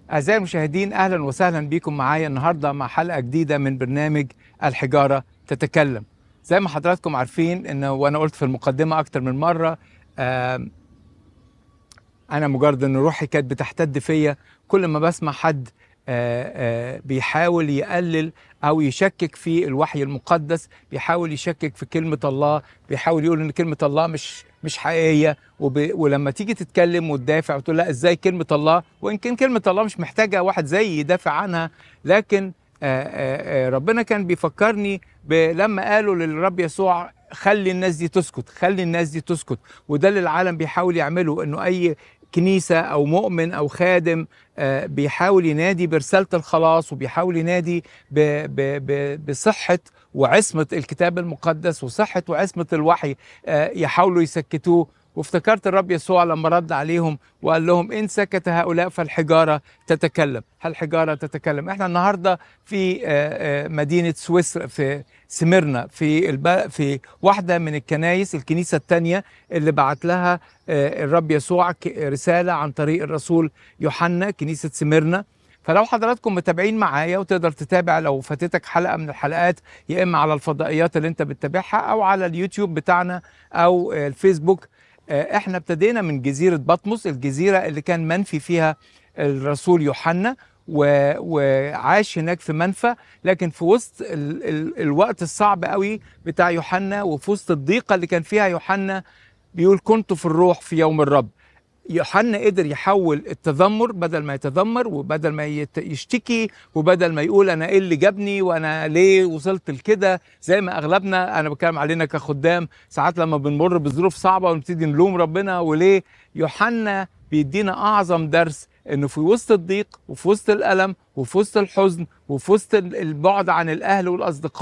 أعزائي المشاهدين أهلا وسهلا بكم معايا النهاردة مع حلقة جديدة من برنامج الحجارة تتكلم زي ما حضراتكم عارفين إن وأنا قلت في المقدمة أكتر من مرة آم، أنا مجرد إن روحي كانت بتحتد فيا كل ما بسمع حد آه، آه، بيحاول يقلل أو يشكك في الوحي المقدس بيحاول يشكك في كلمة الله بيحاول يقول إن كلمة الله مش مش حقيقية وب... ولما تيجي تتكلم وتدافع وتقول لا ازاي كلمة الله وان كان كلمة الله مش محتاجة واحد زيي يدافع عنها لكن آآ آآ ربنا كان بيفكرني ب... لما قالوا للرب يسوع خلي الناس دي تسكت خلي الناس دي تسكت وده اللي العالم بيحاول يعمله انه اي كنيسة او مؤمن او خادم آه، بيحاول ينادي برسالة الخلاص وبيحاول ينادي ب... ب... ب... بصحة وعصمة الكتاب المقدس وصحة وعصمة الوحي آه، يحاولوا يسكتوه وافتكرت الرب يسوع لما رد عليهم وقال لهم ان سكت هؤلاء فالحجاره تتكلم، الحجاره تتكلم، احنا النهارده في آه، آه، مدينه سويسرا في سميرنا في الب... في واحده من الكنايس الكنيسه الثانيه اللي بعت لها آه، الرب يسوع ك- رساله عن طريق الرسول يوحنا كنيسه سميرنا فلو حضراتكم متابعين معايا وتقدر تتابع لو فاتتك حلقه من الحلقات يا اما على الفضائيات اللي انت بتتابعها او على اليوتيوب بتاعنا او آه، الفيسبوك آه، احنا ابتدينا من جزيره بطمس الجزيره اللي كان منفي فيها الرسول يوحنا و- وعاش هناك في منفى لكن في وسط ال ال الوقت الصعب قوي بتاع يوحنا وفي وسط الضيقه اللي كان فيها يوحنا بيقول كنت في الروح في يوم الرب يوحنا قدر يحول التذمر بدل ما يتذمر وبدل ما يت- يشتكي وبدل ما يقول انا ايه اللي جابني وانا ليه وصلت لكده زي ما اغلبنا انا بتكلم علينا كخدام ساعات لما بنمر بظروف صعبه ونبتدي نلوم ربنا وليه يوحنا بيدينا اعظم درس انه في وسط الضيق وفي وسط الالم وفي وسط الحزن وفي وسط ال- البعد عن الاهل والاصدقاء